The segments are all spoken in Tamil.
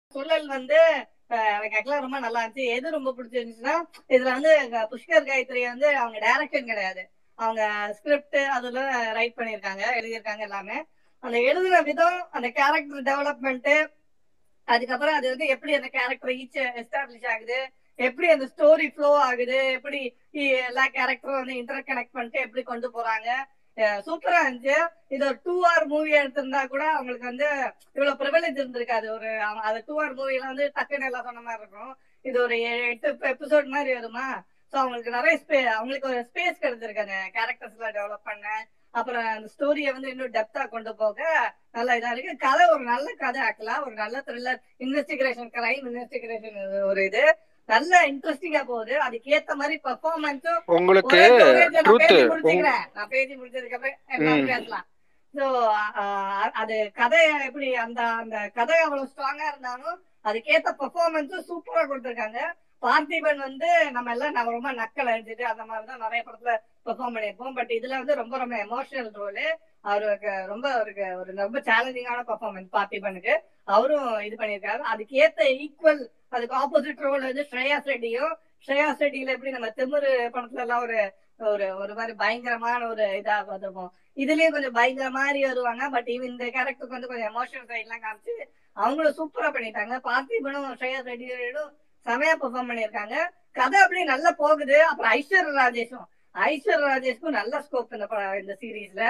சுழல் வந்து அஹ், எனக்கு ஆக்சுவலா ரொம்ப நல்லா இருந்துச்சு எது ரொம்ப பிடிச்சிருந்துச்சுன்னா இதுல வந்து க- புஷ்கர் காயத்ரி வந்து அவங்க டைரக்ஷன் கிடையாது அவங்க ஸ்கிரிப்ட் அதெல்லாம் ரைட் பண்ணியிருக்காங்க எழுதியிருக்காங்க எல்லாமே அந்த எழுதுன விதம் அந்த கேரக்டர் டெவலப்மெண்ட் அதுக்கப்புறம் அது வந்து எப்படி அந்த கேரக்டர் ஈச் எஸ்டாப்ளிஷ் ஆகுது எப்படி அந்த ஸ்டோரி ஃப்ளோ ஆகுது எப்படி இ- எல்லா கேரக்டரும் வந்து இன்டர் கனெக்ட் பண்ணிட்டு எப்படி கொண்டு போறாங்க சூப்பரா இருந்துச்சு இது ஒரு டூ ஹவர் மூவி எடுத்திருந்தா கூட அவங்களுக்கு வந்து இவ்வளவு ப்ரிவிலேஜ் இருந்திருக்காது ஒரு அவ- அது டூ ஹவர் மூவில வந்து டக்குன்னு எல்லாம் சொன்ன மாதிரி இருக்கும் இது ஒரு ஏழு, எட்டு எபிசோட் மாதிரி வருமா ஸோ அவங்களுக்கு நிறைய ஸ்பே அவங்களுக்கு ஒரு ஸ்பேஸ் கிடைச்சிருக்கு அந்த கேரக்டர்ஸ்ல டெவலப் பண்ண அப்புறம் அந்த ஸ்டோரியை வந்து இன்னும் டெப்தா கொண்டு போக நல்ல இதா இருக்கு கதை ஒரு நல்ல கதை ஆக்கலாம் ஒரு நல்ல த்ரில்லர் இன்வெஸ்டிகேஷன் கிரைம் இன்வெஸ்டிகேஷன் ஒரு இது நல்ல இன்ட்ரெஸ்டிங்கா போகுது அதுக்கு ஏத்த மாதிரி பெர்ஃபார்மன்ஸும் உங்களுக்கு ஒரே ஒரே நான் ட்ரூத் பேசி முடிச்சுக்கிறேன் நான் பேசி முடிச்சதுக்கு அப்புறம் எல்லாம் ம். பேசலாம் சோ அது கதை எப்படி அந்த அந்த கதை அவ்வளவு ஸ்ட்ராங்கா இருந்தாலும் அதுக்கேத்த பெர்ஃபார்மன்ஸும் சூப்பரா கொடுத்திருக்காங்க பார்த்திபன் வந்து நம்ம எல்லாம் நம்ம ரொம்ப நக்கல் அடிச்சுட்டு அந்த மாதிரி தான் நிறைய படத்துல பெர்ஃபார்ம் பண்ணியிருப்போம் பட் இதுல வந்து ரொம்ப ரொம்ப எமோஷனல் ரோலு அவருக்கு ரொம்ப அவருக்கு ஒரு ரொம்ப சேலஞ்சிங்கான பெர்ஃபார்மன்ஸ் பார்த்திபனுக்கு அவரும் இது பண்ணியிருக்காரு அதுக்கு ஏத்த ஈக்குவல் அதுக்கு ஆப்போசிட் ரோல் வந்து ஸ்ரேயாஸ் ரெட்டியும் ஸ்ரேயாஸ் ரெட்டியில எப்படி நம்ம திமிரு படத்துல எல்லாம் ஒரு ஒரு ஒரு மாதிரி பயங்கரமான ஒரு இதா பார்த்திருப்போம் இதுலயும் கொஞ்சம் பயங்கர மாதிரி வருவாங்க பட் இவன் இந்த கேரக்டருக்கு வந்து கொஞ்சம் எமோஷனல் சைட் எல்லாம் காமிச்சு அவங்களும் சூப்பரா பண்ணிட்டாங்க பார்த்திபனும் ஸ்ரேயாஸ் ரெட்டியும் செமையா பெர்ஃபார்ம் பண்ணியிருக்காங்க கதை அப்படியே நல்லா போகுது அப்புறம் ஐஸ்வர்ய ராஜேஷும் ஐஸ்வர்ய ராஜேஷ்க்கும் நல்ல ஸ்கோப் இந்த ப- இந்த சீரீஸ்ல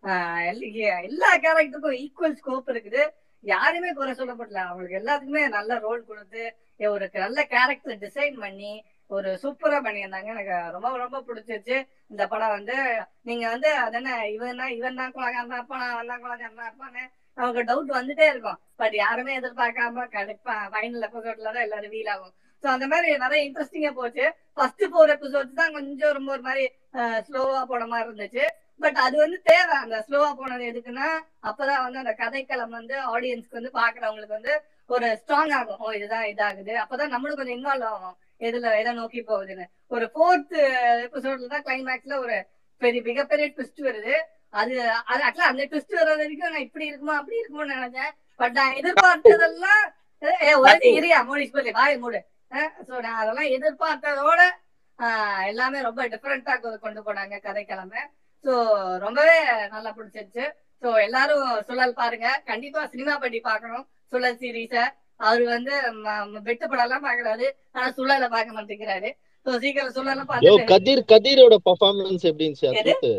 எல்லா கேரக்டருக்கும் ஈக்குவல் ஸ்கோப் இருக்குது யாருமே குறை சொல்லப்படல அவங்களுக்கு எல்லாத்துக்குமே நல்ல ரோல் கொடுத்து ஒரு நல்ல கேரக்டர் டிசைன் பண்ணி ஒரு சூப்பரா பண்ணியிருந்தாங்க எனக்கு ரொம்ப ரொம்ப பிடிச்சிருச்சு இந்த படம் வந்து நீங்க வந்து அதென்ன இவன் தான் இவன் தான் குலகாரனா இருப்பான் அவன் தான் குலகாரனா இருப்பான்னு நமக்கு டவுட் வந்துட்டே இருக்கும் பட் யாருமே எதிர்பார்க்காம கண்டிப்பா ஃபைனல் எபிசோட்ல தான் எல்லாரும் வீல் ஆகும் சோ அந்த மாதிரி நிறைய இன்ட்ரெஸ்டிங்கா போச்சு ஃபர்ஸ்ட் ஃபோர் எபிசோட்ஸ் தான் கொஞ்சம் ரொம்ப ஒரு மாதிரி ஸ்லோவா போன மாதிரி இருந்துச்சு பட் அது வந்து தேவை அந்த ஸ்லோவா போனது எதுக்குன்னா அப்பதான் வந்து அந்த கதைக்களம் வந்து ஆடியன்ஸ்க்கு வந்து பாக்குறவங்களுக்கு வந்து ஒரு ஸ்ட்ராங் ஆகும் ஓ இதுதான் இதாகுது அப்பதான் நம்மளும் கொஞ்சம் இன்வால்வ் ஆகும் எதுல எதை நோக்கி போகுதுன்னு ஒரு ஃபோர்த் எபிசோட்ல தான் கிளைமேக்ஸ்ல ஒரு பெரிய மிகப்பெரிய ட்விஸ்ட் வருது அது அது ஆக்சுவலா அந்த ட்விஸ்ட் வர வரைக்கும் நான் இப்படி இருக்குமா அப்படி இருக்குமோன்னு நினைச்சேன் பட் நான் எதிர்பார்த்ததெல்லாம் ஏ, ஏ, ஒரே இரியா மூடி சொல்லி வாய் மூடு சோ நான் அதெல்லாம் எதிர்பார்த்ததோட ஆஹ், எல்லாமே ரொம்ப டிஃப்ரெண்டா கொண்டு போனாங்க கதைக்கிழமை சோ ரொம்பவே நல்லா பிடிச்சிருச்சு சோ எல்லாரும் சுழல் பாருங்க கண்டிப்பா சினிமா படி பார்க்கணும் சுழல் சீரீஸ அவரு வந்து ம- ம- வெட்டு படம் எல்லாம் பாக்குறாரு ஆனா சுழல பார்க்க மாட்டேங்கிறாரு சோ சீக்கிரம் சுழல யோ பார்த்துட்டு கதிர் கதிரோட பெர்ஃபார்மன்ஸ் எப்படி இருந்துச்சு எது? அசோக்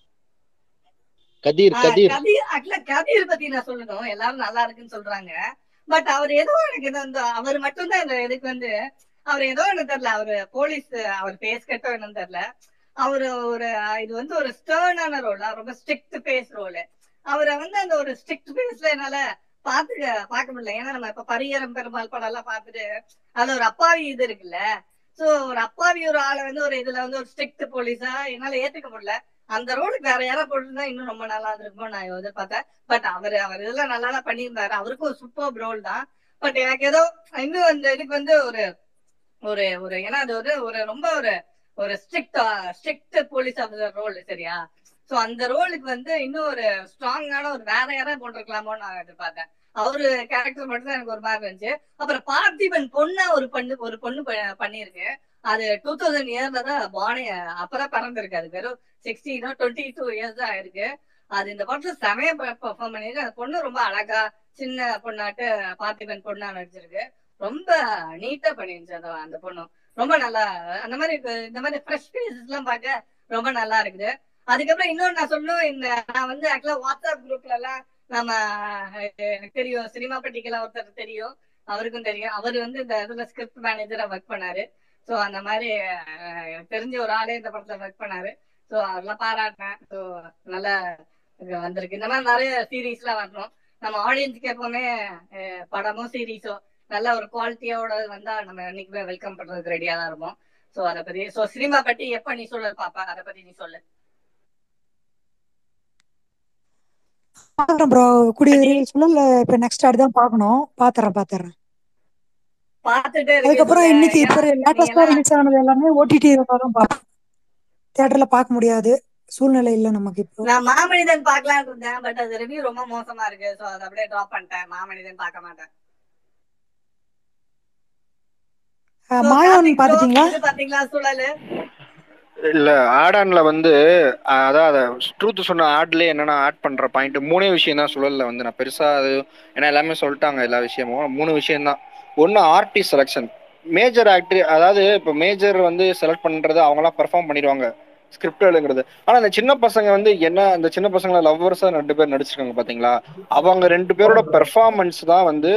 கதிர் ஆஹ் கதிர் கதிர் ஆக்சுவலா கதிர் பத்தி நான் சொல்லணும் எல்லாரும் நல்லா இருக்குன்னு சொல்றாங்க பட் அவர் ஏதோ எனக்கு இது வந்து அவர் மட்டும்தான் இந்த இதுக்கு வந்து அவர் ஏதோ எனக்கு தெரியல அவரு போலீஸ் அவர் பேஸ் கட்டோ என்னன்னு தெரியல அவரு ஒரு இது வந்து ஒரு ஸ்டர்னான ரோல் ரொம்ப ஸ்ட்ரிக்ட் பேஸ் ரோல் அவரை வந்து அந்த ஒரு ஸ்ட்ரிக்ட் பேஸ்ல என்னால பாத்து பார்க்க முடியல ஏன்னா நம்ம இப்ப பரியரம் பெருமாள் படம் எல்லாம் பார்த்துட்டு அதுல ஒரு அப்பாவி இது இருக்குல்ல சோ ஒரு அப்பாவி ஒரு ஆளை வந்து ஒரு இதுல வந்து ஒரு ஸ்ட்ரிக்ட் போலீஸா என்னால ஏத்துக்க முடியல அந்த ரோலுக்கு வேற யாரா போட்டிருந்தா இன்னும் ரொம்ப நல்லா இருந்திருக்கும் நான் எதிர்பார்த்தேன் பட் அவர் அவர் இதெல்லாம் நல்லா தான் பண்ணியிருந்தாரு அவருக்கும் ஒரு சூப்பர் ரோல் தான் பட் எனக்கு ஏதோ இன்னும் அந்த இதுக்கு வந்து ஒரு ஒரு ஒரு ஏன்னா அது ஒரு ஒரு ரொம்ப ஒரு ஒரு strict strict police officer role சரியா சோ அந்த ரோலுக்கு வந்து இன்னும் ஒரு ஸ்ட்ராங்கான ஒரு வேற யாரா போட்டிருக்கலாமோ நான் எதிர்பார்த்தேன் அவரு கேரக்டர் மட்டும் தான் எனக்கு ஒரு மாதிரி இருந்துச்சு அப்புறம் பார்த்திபன் பொண்ணா ஒரு பொண்ணு ஒரு பொண்ணு ப- பண்ணியிருக்கு அது டூ தௌசண்ட் இயர்ல தான் பானே அப்பதான் பிறந்திருக்கு அது வெறும் சிக்ஸ்டீனோ டுவெண்ட்டி டூ இயர்ஸ் தான் இருக்கு அது இந்த படத்துல செமையா பெர்ஃபார்ம் பண்ணிருக்கு அந்த பொண்ணு ரொம்ப அழகா சின்ன பொண்ணாட்டு பார்த்திபன் பொண்ணா நடிச்சிருக்கு ரொம்ப நீட்டா பண்ணிருந்துச்சு அந்த அந்த பொண்ணும் ரொம்ப நல்லா அந்த மாதிரி இப்ப இந்த மாதிரி ஃப்ரெஷ் ஃபேஸஸ் எல்லாம் பார்க்க ரொம்ப நல்லா இருக்குது அதுக்கப்புறம் இன்னொன்னு நான் சொல்லணும் இந்த நான் வந்து ஆக்சுவலா வாட்ஸ்அப் குரூப்ல எல்லாம் நம்ம அஹ், எனக்கு தெரியும் சினிமா பட்டிக்கெல்லாம் ஒருத்தர் தெரியும் அவருக்கும் தெரியும் அவர் வந்து இந்த இதுல ஸ்கிரிப்ட் மேனேஜரா ஒர்க் பண்ணாரு சோ அந்த மாதிரி அஹ், எனக்கு தெரிஞ்ச ஒரு ஆளே இந்த படத்துல ஒர்க் பண்ணாரு சோ அதெல்லாம் பாராட்டினேன் சோ நல்லா இது வந்திருக்கு இந்த மாதிரி நிறைய சீரீஸ் எல்லாம் வரணும் நம்ம ஆடியன்ஸ்க்கு எப்பவுமே அஹ், படமோ சீரீஸோ நல்ல ஒரு குவாலிட்டியோட வந்தா நம்ம என்னைக்குமே வெல்கம் பண்றதுக்கு ரெடியா தான் இருப்போம் சோ அத பத்தி சோ சினிமா பத்தி எப்ப நீ சொல்ல பாப்பா அத பத்தி நீ சொல்லு பாக்குறேன் ப்ரோ கூடிய விரைவில் சொல்லல இப்ப நெக்ஸ்ட் தான் பார்க்கணும் பாத்துறேன் பாத்துறேன் பாத்துட்டு review அதுக்கப்புறம் சொல்லு. இன்னைக்கு இப்ப ஏன்னா நீ லேட்டஸ்டா எல்லாம் ரிலீஸ் ஆனது எல்லாமே ஓடிடி தான் பார்ப்பேன் தியேட்டர்ல பார்க்க முடியாது சூழ்நிலை இல்ல நமக்கு இப்போ நான் மாமனிதன் பார்க்கலாம்னு இருந்தேன் பட் அது ரிவ்யூ ரொம்ப மோசமா இருக்கு சோ அதை அப்படியே டிராப் பண்ணிட்டேன் மாமனிதன் பார்க்க மாட்டேன் ஆடான் கார்த்திக் bro, பாத்துட்டீங்களா இது பாத்தீங்களா சுழலு இல்ல ஆடான்ல வந்து அஹ், அதான் ட்ரூத் சொன்ன ஆட்லயே என்னன்னா ஆட் பண்ற பாயிண்ட் மூணே விஷயம் தான் சுழல்ல வந்து நான் பெருசா அது ஏன்னா எல்லாமே சொல்லிட்டாங்க எல்லா விஷயமும் மூணு விஷயம் தான் ஒன்னு ஆர்டிஸ்ட் செலெக்ஷன் மேஜர் ஆக்டர் அதாவது இப்போ மேஜர் வந்து செலக்ட் பண்றது அவங்களாம் பெர்ஃபார்ம் பண்ணிடுவாங்க ஸ்கிரிப்ட் எழுதுங்கிறது ஆனா அந்த சின்ன பசங்க வந்து என்ன அந்த சின்ன பசங்கள லவ்வர்ஸா ரெண்டு பேர் நடிச்சிருக்காங்க பாத்தீங்களா அவங்க ரெண்டு பேரோட பெர்ஃபார்மன்ஸ் தான் வந்து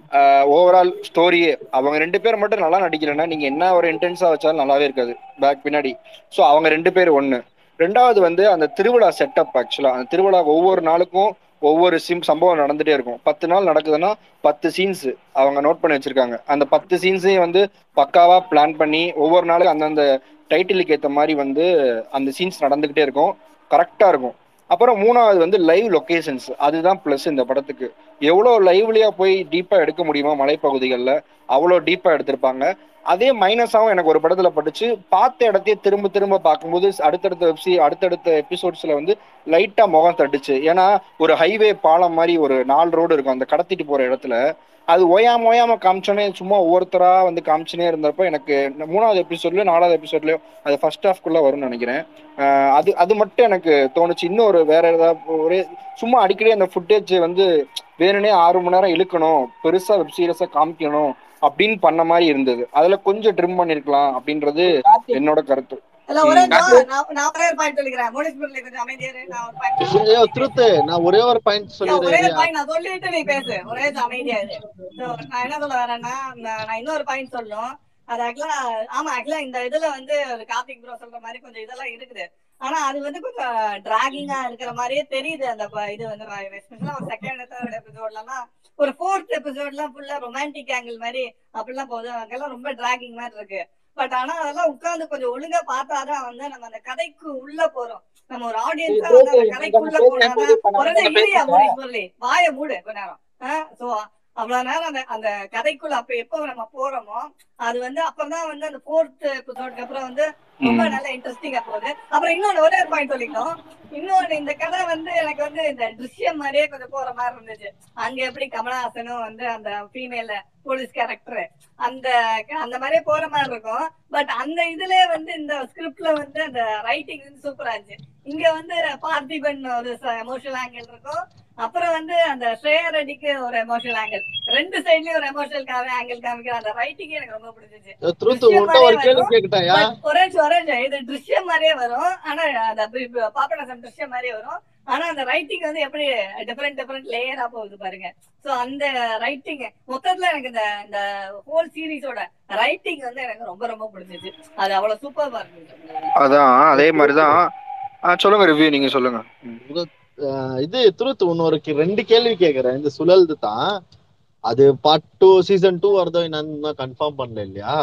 ஓவரால் ஸ்டோரியே அவங்க ரெண்டு பேர் மட்டும் நல்லா நடிக்கலன்னா நீங்க என்ன ஒரு இன்டென்ஸா வச்சாலும் நல்லாவே இருக்காது பேக் பின்னாடி ஸோ அவங்க ரெண்டு பேர் ஒன்று ரெண்டாவது வந்து அந்த திருவிழா செட்டப் ஆக்சுவலா அந்த திருவிழா ஒவ்வொரு நாளுக்கும் ஒவ்வொரு சிம் சம்பவம் நடந்துட்டே இருக்கும் பத்து நாள் நடக்குதுன்னா பத்து சீன்ஸ் அவங்க நோட் பண்ணி வச்சிருக்காங்க அந்த பத்து சீன்ஸையும் வந்து பக்காவா பிளான் பண்ணி ஒவ்வொரு நாளும் அந்தந்த டைட்டிலுக்கு ஏற்ற மாதிரி வந்து அந்த சீன்ஸ் நடந்துகிட்டே இருக்கும் கரெக்டா இருக்கும் அப்புறம் மூணாவது வந்து லைவ் லொகேஷன்ஸ் அதுதான் ப்ளஸ் இந்த படத்துக்கு எவ்வளோ லைவ்லியா போய் டீப்பா எடுக்க முடியுமோ மலைப்பகுதிகளில் அவ்வளோ டீப்பா எடுத்திருப்பாங்க அதே மைனஸாகவும் எனக்கு ஒரு படத்துல பட்டுச்சு பார்த்த இடத்தையே திரும்ப திரும்ப பார்க்கும்போது அடுத்தடுத்த வெப்சி அடுத்தடுத்த எபிசோட்ஸ்ல வந்து லைட்டா முகம் தட்டுச்சு ஏன்னா ஒரு ஹைவே பாலம் மாதிரி ஒரு நாலு ரோடு இருக்கும் அந்த கடத்திட்டு போற இடத்துல அது ஓயாம ஓயாம காமிச்சோன்னே சும்மா ஒவ்வொருத்தரா வந்து காமிச்சுனே இருந்தப்போ எனக்கு இந்த மூணாவது எபிசோட்லயோ நாலாவது எபிசோட்லயோ அது ஃபர்ஸ்ட் ஹாஃப்குள்ள வரும்னு நினைக்கிறேன் ஆஹ் அது அது மட்டும் எனக்கு தோணுச்சு இன்னொரு வேற ஏதாவது ஒரே சும்மா அடிக்கடி அந்த ஃபுட்டேஜ் வந்து வேணும்னே ஆறு மணி நேரம் இழுக்கணும் பெருசா வெப் சீரியஸா காமிக்கணும் அப்படின்னு பண்ண மாதிரி இருந்தது அதுல கொஞ்சம் ட்ரிம் பண்ணிருக்கலாம் அப்படின்றது என்னோட கருத்து இல்ல ஒரே ம். நிமிஷம், நான் நான் ஒரே ஒரு பாயிண்ட் சொல்லிக்கிறேன் மோனிஷ் முரளி கொஞ்சம் அமைதியா இரு. நான் ஒரு பாயிண்ட் ஐயோ திருத்து நான் ஒரே ஒரு பாயிண்ட் இல்ல, ஒரே ஒரு சொல்லிடுறேன் பாயிண்ட் நான் சொல்லிட்டு நீ பேசு ஒரே நிமிஷம் அமைதியா இரு So, நான் என்ன சொல்ல வரேன்னா நான் நான் இன்னொரு பாயிண்ட் சொல்லணும் அது ஆக்சுவலா ஆமா ஆக்சுவலா இந்த இதுல வந்து ஒரு கார்த்திக் ப்ரோ சொல்ற மாதிரி கொஞ்சம் இதெல்லாம் இருக்குது ஆனா அது வந்து கொஞ்சம் டிராகிங்கா இருக்கிற மாதிரியே தெரியுது அந்த ப- இது வந்து எஸ்பெஷலா ஒரு செகண்ட் தேர்ட் எபிசோட்லாம் ஒரு ஃபோர்த் எபிசோட்லாம் ஃபுல்லா ரொமான்டிக் ஆங்கிள் மாதிரி அப்படிலாம் போகுது அங்கெல்லாம் ரொம்ப டிராகிங் மாதிரி இருக்கு பட் ஆனா அதெல்லாம் உட்கார்ந்து கொஞ்சம் ஒழுங்கா பார்த்தாதான் வந்து நம்ம அந்த கதைக்கு உள்ள போறோம் நம்ம ஒரு ஆடியன்ஸா வந்து அந்த கதைக்குள்ள போனாதான் உடனே இல்லையா மோனிஷ் முரளி வாய மூடு கொஞ்ச நேரம் சோ அவ்வளவு நேரம் அந்த அந்த கதைக்குள்ள அப்ப எப்ப நம்ம போறோமோ அது வந்து அப்பதான் வந்து அந்த ஃபோர்த் எபிசோட்க்கு அப்புறம் வந்து ரொம்ப ம். நல்ல இன்ட்ரெஸ்டிங்கா போகுது அப்புறம் இன்னொன்னு ஒரே ஒரு பாயிண்ட் சொல்லிக்கணும் இன்னொன்னு இந்த கதை வந்து எனக்கு வந்து இந்த திருஷ்யம் மாதிரியே கொஞ்சம் போற மாதிரி இருந்துச்சு அங்க எப்படி கமலஹாசனும் வந்து அந்த ஃபீமேல் போலீஸ் கேரக்டர் அந்த அந்த மாதிரியே போற மாதிரி இருக்கும் பட் அந்த இதுல வந்து இந்த ஸ்கிரிப்ட்ல வந்து அந்த ரைட்டிங் வந்து சூப்பரா இருந்துச்சு இங்க வந்து பார்த்திபன் ஒரு எமோஷனல் ஆங்கிள் இருக்கும் அப்புறம் வந்து அந்த ஸ்ரேயா ரெட்டிக்கு ஒரு எமோஷனல் ஆங்கிள் ரெண்டு சைட்லயும் ஒரு எமோஷனல் ஆங்கிள் காமிக்கிற அந்த ரைட்டிங் எனக்கு ரொம்ப பிடிச்சிச்சு திருத்து உங்கள்கிட்ட ஒரு கேள்வி கேட்கட்டாயா But ஒரே நிமிஷம், ஒரே நிமிஷம். இது திருஷ்யம் மாதிரியே வரும் ஆனா அந்த பி- பி- பாபநாசம் திருஷ்யம் மாதிரியே வரும் ஆனா அந்த ரைட்டிங் வந்து எப்படி டிஃபரெண்ட் டிஃபரெண்ட் லேயரா போகுது பாருங்க சோ அந்த ரைட்டிங் மொத்தத்துல எனக்கு இந்த இந்த ஹோல் சீரிஸோட ரைட்டிங் வந்து எனக்கு ரொம்ப ரொம்ப பிடிச்சிச்சு அது அவ்வளவு சூப்பரா இருந்துச்சு அதான் அதே மாதிரிதான் ஆ, சொல்லுங்க ரிவ்யூ நீங்க சொல்லுங்க ம். அஹ் இது திருத்து இன்னொரு கே- ரெண்டு கேள்வி கேக்குறேன் இந்த சுழல்து தான் அது பார்ட் டூ சீசன் டூ வருதோ என்னன்னு கன்ஃபார்ம் பண்ணல இல்லையா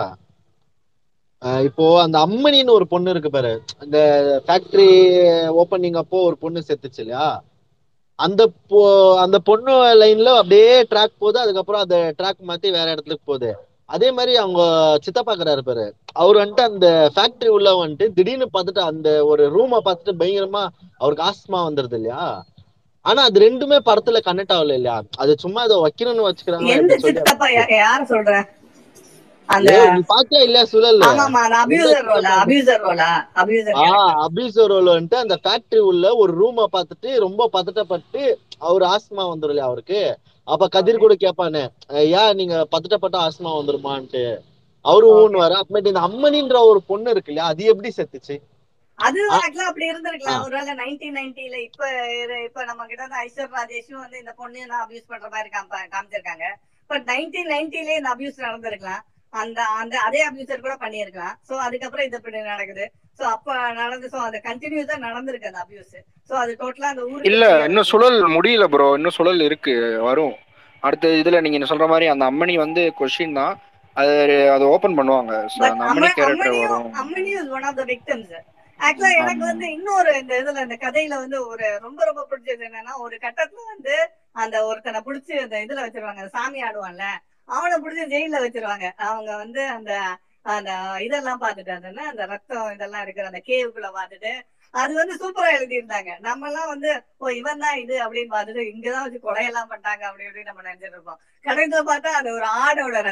அஹ் இப்போ அந்த அம்மனின்னு ஒரு பொண்ணு இருக்கு பாரு இந்த ஃபேக்டரி ஓப்பனிங் அப்போ ஒரு பொண்ணு செத்துச்சு இல்லையா அந்த பொ அந்த பொண்ணு லைன்ல அப்படியே ட்ராக் போகுது அதுக்கப்புறம் அந்த ட்ராக் மாத்தி வேற இடத்துக்கு போகுது அதே மாதிரி அவங்க சித்தப்பாக்குறாரு பாரு அவர் வந்துட்டு அந்த ஃபேக்டரி உள்ள வந்துட்டு திடீர்னு பார்த்துட்டு அந்த ஒரு ரூமை பார்த்துட்டு பயங்கரமா அவருக்கு ஆஸ்மா வந்துருது இல்லையா ஆனா அது ரெண்டுமே படத்துல கனெக்ட் ஆகல இல்லையா அது சும்மா இதை வைக்கணும்னு வச்சுக்கிறாங்க எந்த அப்படின்னு சொல்லி சித்தப்பா யா- யார சொல்ற அந்த ஏய், நீ பாத்தியா இல்லையா சுழல் ஆமாமா அந்த அபியூசர் ரோலா அபியூசர் ரோலா அபியூசர் ஆஹ் அபிசோரோல வந்துட்டு அந்த ஃபேக்டரி உள்ள ஒரு ரூமை பார்த்துட்டு ரொம்ப பதட்டப்பட்டு அவர் ஆஸ்மா வந்துரும் இல்லையா அவருக்கு அப்ப கதிர் கூட கேட்பானே ஐயா நீங்க பதட்டப்பட்ட ஆஸ்மா வந்துருமான்ட்டு அவரு Okay. ஊன்னுவாரு அப்புறமேட்டு இந்த அம்மனின்ற ஒரு பொண்ணு இருக்கு இல்லையா அது எப்படி செத்துச்சு அது ஆக்சுவலா அப்படி இருந்திருக்கலாம் ஒருவேளை நைன்டீன் நைன்டில இப்ப இரு- இப்ப நம்ம கிட்ட வந்து ஐஸ்வர் ராஜேஷும் வந்து இந்த பொண்ணு நான் அபியூஸ் பண்ற மாதிரி காம்ப- காமிச்சிருக்காங்க பட் நைன்டீன் நைன்டிலே இந்த அபியூஸ் நடந்திருக்கலாம் அந்த அந்த அதே அபியூசர் கூட பண்ணியிருக்கலாம் சோ அதுக்கப்புறம் இது இப்படி நடக்குது சோ அப்ப நடந்து சோ அது கண்டினியூஸா நடந்திருக்கு அந்த அபியூஸ் சோ அது டோட்டலா அந்த ஊருக்கு இல்ல தெரியாது. இன்னும் சுழல் முடியல ப்ரோ இன்னும் சுழல் இருக்கு வரும் அடுத்த இதுல நீங்க சொல்ற மாதிரி அந்த அம்மணி வந்து கொஸ்டின் தான் அது அது ஓபன் பண்ணுவாங்க So, But அந்த அம்மணி அம்ம- கேரக்டர் அம்மனியும் வரும் அம்மனியும் is one of the victims. Actually, எனக்கு ஆமா. வந்து இன்னொரு இந்த இதுல இந்த கதையில வந்து ஒரு ரொம்ப ரொம்ப பிடிச்சது என்னன்னா ஒரு கட்டத்துல வந்து அந்த ஒருத்தனை புடிச்சு அந்த இதுல வச்சிருவாங்க அந்த சாமி ஆடுவான்ல அவனை புடிச்சு ஜெயில வச்சிருவாங்க அவங்க வந்து அந்த அந்த இதெல்லாம் பார்த்துட்டு அந்த என்ன, அந்த ரத்தம் இதெல்லாம் இருக்கிற அந்த கேவுக்குள்ள பார்த்துட்டு அது வந்து சூப்பரா எழுதியிருந்தாங்க நம்ம எல்லாம் வந்து ஓ இவன் தான் இது அப்படின்னு பார்த்துட்டு இங்கதான் வச்சு கொலையெல்லாம் பண்ணிட்டாங்க அப்படி இப்படின்னு நம்ம நினைச்சிட்டு இருப்போம் கடைசியில பார்த்தா அது ஒரு ஆடோட ரத்தம்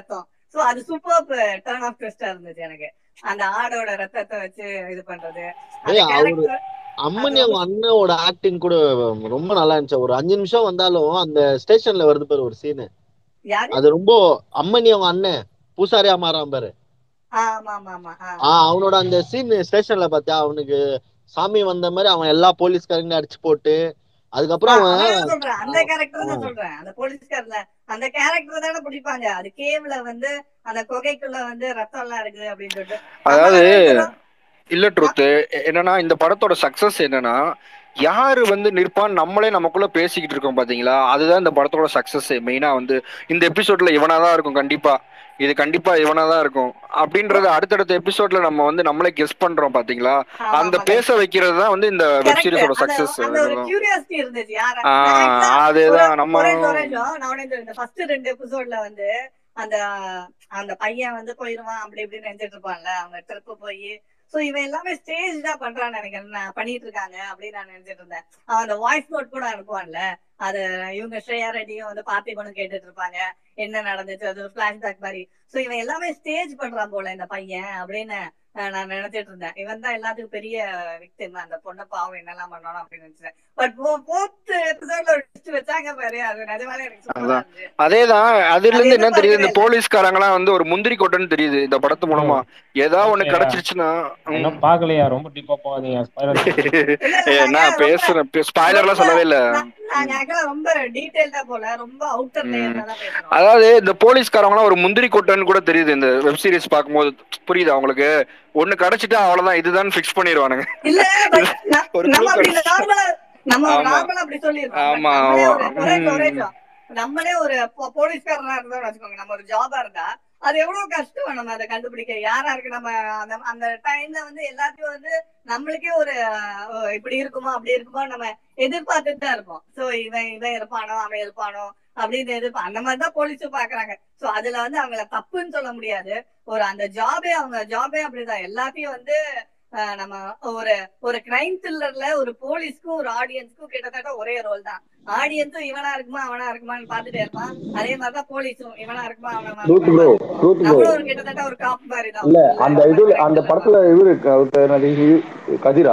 சோ அது சூப்பர் டர்ன் ஆஃப் ட்விஸ்டா இருந்துச்சு எனக்கு அந்த ஆடோட ரத்தத்தை வச்சு இது பண்றது அந்த ஏய், அவரு- கேரக்டர் அம்மனி அவங்க அண்ணனோட ஆக்டிங் கூட ரொம்ப நல்லா இருந்துச்சு ஒரு அஞ்சு நிமிஷம் வந்தாலும் அந்த ஸ்டேஷன்ல வருது பாரு ஒரு சீனு யாரு அது ரொம்ப அம்மனி அவங்க அண்ணன் பூசாரியா மாறான் பாரு ஆ, ஆமா ஆமா ஆமா ஆ. ஆஹ் அவனோட அந்த சீன் ஸ்டேஷன்ல பாத்தியா அவனுக்கு சாமி வந்த மாதிரி அவன் எல்லா போலீஸ்காரங்களையும் அடிச்சு போட்டு அதுக்கப்புறம் ஆ, அவன் அதான் சொல்றேன் அந்த கேரக்டர் தான் சொல்றேன் அந்த போலீஸ்காரல அந்த கேரக்டர் தானே பிடிப்பாங்க அது கேவ்ல வந்து அந்த குகைக்குள்ள வந்து ரத்தம் எல்லாம் இருக்குது அப்படின்னு சொல்லிட்டு அதாவது நம்ம இல்ல ட்ரூத் என்னன்னா இந்த படத்தோட சக்சஸ் என்னன்னா யாரு வந்து நிற்பான்னு நம்மளே நமக்குள்ள பேசிக்கிட்டு இருக்கோம் பாத்தீங்களா அதுதான் இந்த படத்தோட சக்சஸ் மெயினா வந்து இந்த எபிசோட்ல இவனாதான் இருக்கும் கண்டிப்பா இது கண்டிப்பா இவனாதான் இருக்கும் அப்படின்றது அடுத்தடுத்த எபிசோட்ல நம்ம வந்து நம்மளே கெஸ் பண்றோம் பாத்தீங்களா ஆமா, அந்த ஆமா, பேச வைக்கிறது தான் வந்து இந்த வெப் correct. சீரிஸோட அந்த- சக்சஸ் அந்த ஒரு கியூரியாசிட்டி இருந்துச்சு யார ஆ, நான் actually அதுதான் ஒரு- நம்ம ஒரே ஒரே நிமிஷம். நான் உடனே இந்த ஃபர்ஸ்ட் ரெண்டு எபிசோட்ல வந்து அந்த அந்த பையன் வந்து போயிருவான் அப்படி இப்படின்னு நினைச்சிட்டு இருப்பான்ல அவங்க ட்ரிப் போய் சோ இவன் எல்லாமே ஸ்டேஜ் தான் பண்றான்னு நினைக்கிறேன் நான் பண்ணிட்டு இருக்காங்க அப்படின்னு நான் நினைச்சிட்டு இருந்தேன் அவன் அந்த வாய்ஸ் நோட் கூட அனுப்புவான்ல அது இவங்க ஸ்ரேயா ரெட்டியும் வந்து பார்த்திபனும் கேட்டுட்டு இருப்பாங்க என்ன நடந்துச்சு அது ஒரு பிளாஷ்பேக் மாதிரி சோ இவன் எல்லாமே ஸ்டேஜ் பண்றான் போல இந்த பையன் அப்படின்னு அஹ், நான் நினைச்சிட்டு இருந்தேன் இவன் தான் எல்லாத்துக்கும் பெரிய விக்டிம் அந்த பொண்ணை பாவம் என்னெல்லாம் பண்ணணும் அப்படின்னு நினைச்சேன் பட் போர்த் எபிசோட்ல ஒரு twist வச்சாங்க பாரு அது நிஜமாலே எனக்கு சூப்பரா அதான். இருந்துச்சு அதேதான் அதுல இருந்து என்ன தெரியுது இந்த எதிர்பார்க்கவே போலீஸ்காரங்களாம் வந்து ஒரு முந்திரி கொட்டைன்னு தெரியுது இந்த படத்து மூலமா ஏதாவது ஒண்ணு Okay. கிடைச்சிருச்சுன்னா ம். இன்னும் பாக்கலையா ரொம்ப டீப்பா போகாதீங்க spoiler இல்ல, ஏ, நாங்க நான் ரொம்ப- பேசுறேன் ஸ்பாய்லர்லாம் ரொம்ப- சொல்லவே இல்ல நா- நாங்க actually ரொம்ப டீடைல்டா போல ரொம்ப அவுட்டர் ம். லேயர்ல தான் பேசுறோம் அதாவது இந்த போலீஸ்காரங்களாம் ஒரு முந்திரி கொட்டைன்னு கூட தெரியுது இந்த வெப் சீரிஸ் பார்க்கும்போது புரியுது அவங்களுக்கு ஒண்ணு கிடைச்சிட்டா அவ்வளவுதான் இதுதான் ஃபிக்ஸ் பண்ணிடுவானுங்க இல்ல but ந- ஒரு நம்ம clue அப்படி கிடைச்சு. நார்மலா நம்ம ஆமா. நார்மலா அப்படி சொல்லிடுறோம் But ஆமா, நம்மளே ஆமா. ஒரு ஒரே ம். ஒரே job. நம்மளே ஒரு போ- போலீஸ்காரனா இருந்தா வச்சுக்கோங்க நம்ம ஒரு ஜாபா இருந்தா அது எவ்வளவு கஷ்டம் நம்ம அதை கண்டுபிடிக்க யாரா இருக்கு நம்ம அந்த அந்த டைம்ல வந்து எல்லாத்தையும் வந்து நம்மளுக்கே ஒரு அஹ், இப்படி இருக்குமா அப்படி இருக்குமா நம்ம எதிர்பார்த்துட்டு தான் இருப்போம் சோ இவன் இவன் இருப்பானோ அவன் இருப்பானோ அப்படின்னு எதிர்ப்பா அந்த மாதிரிதான் போலீஸும் பாக்குறாங்க சோ அதுல வந்து அவங்கள தப்புன்னு சொல்ல முடியாது ஒரு அந்த ஜாபே அவங்க ஜாபே அப்படிதான் எல்லாத்தையும் வந்து அஹ், நம்ம ஒரு ஒரு கிரைம் த்ரில்லர்ல ஒரு போலீஸ்க்கும் ஒரு ஆடியன்ஸ்க்கும் கிட்டத்தட்ட ஒரே ரோல் தான் ஆடியன்ஸும் இவனா இருக்குமா அவனா இருக்குமான்னு பாத்துட்டே இருப்பான் அதே மாதிரிதான் போலீஸும் இவனா இருக்குமா அவனா ட்ரூத் ப்ரோ இருக்குமா ட்ரூத் ப்ரோ நம்மளும் ஒரு கிட்டத்தட்ட ஒரு காப் மாதிரி தான் இல்ல அந்த இதுல அந்த படத்துல இவரு க- அவர் பேர் என்னது? இ- கதிரா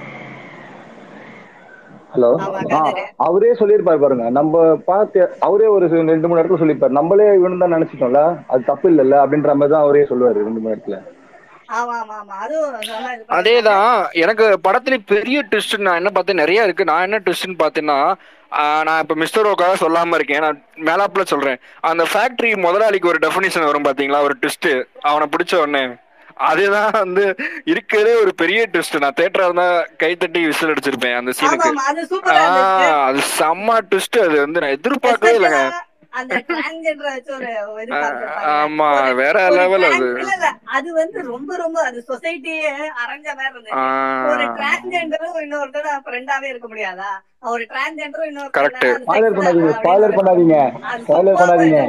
ஹலோ ஆமா, ஆ கதிரு. அவரே சொல்லியிருப்பாரு பாருங்க நம்ம பார்த்து அவரே ஒரு சி- ரெண்டு மூணு இடத்துல சொல்லியிருப்பாரு நம்மளே இவனு தான் நினைச்சிட்டோம்ல அது தப்பு இல்லைல்ல அப்படின்ற மாதிரி தான் அவரே சொல்லுவாரு ரெண்டு மூணு இடத்துல ஆமா ஆமா ஆமா அதுவும் நல்லா இது பண்ணிருக்காங்க. அதேதான் எனக்கு படத்துல பெரிய ட்விஸ்ட் நான் என்ன பார்த்தேன் நிறைய இருக்கு நான் என்ன ட்விஸ்ட்னு பார்த்தேன்னா ஆஹ் நான் இப்ப மிஸ்டர் ஓக்காக சொல்லாம இருக்கேன் நான் மேலாப்ல சொல்றேன் அந்த ஃபேக்டரி முதலாளிக்கு ஒரு டெஃபினிஷன் வரும் பாத்தீங்களா ஒரு ட்விஸ்ட் அவனை பிடிச்ச உடனே அதுதான் வந்து இருக்கிறதே ஒரு பெரிய ட்விஸ்ட் நான் தேட்டரா இருந்தா கைத்தட்டி விசில் அடிச்சிருப்பேன் அந்த ஆமா சீனுக்கு ஆமா அது சூப்பரா இருந்துச்சு ஆஹ் அது செம்ம ட்விஸ்ட் அது வந்து நான் எதிர்பார்க்கவே இல்லைங்க Especially அந்த டிரான்ஜெண்டர் வச்சு ஒரு இது ஆஹ் காமிச்சிருப்பாங்க. ஆமா ஒரு- வேற ஒரு லெவல் trans- அது இல்ல இல்ல அது வந்து ரொம்ப ரொம்ப அது சொசைட்டியே அரைஞ்ச மாதிரி இருந்துச்சு ஒரு ஆஹ் டிரான்ஜெண்டரும் இன்னொருத்தர் ஃப்ரெண்டாவே இருக்க முடியாதா ஒரு டிரான்ஜெண்டரும் Correct. ஸ்பாய்லர் பண்ணாதீங்க ஸ்பாய்லர் பண்ணாதீங்க ஸ்பாய்லர் பண்ணாதீங்க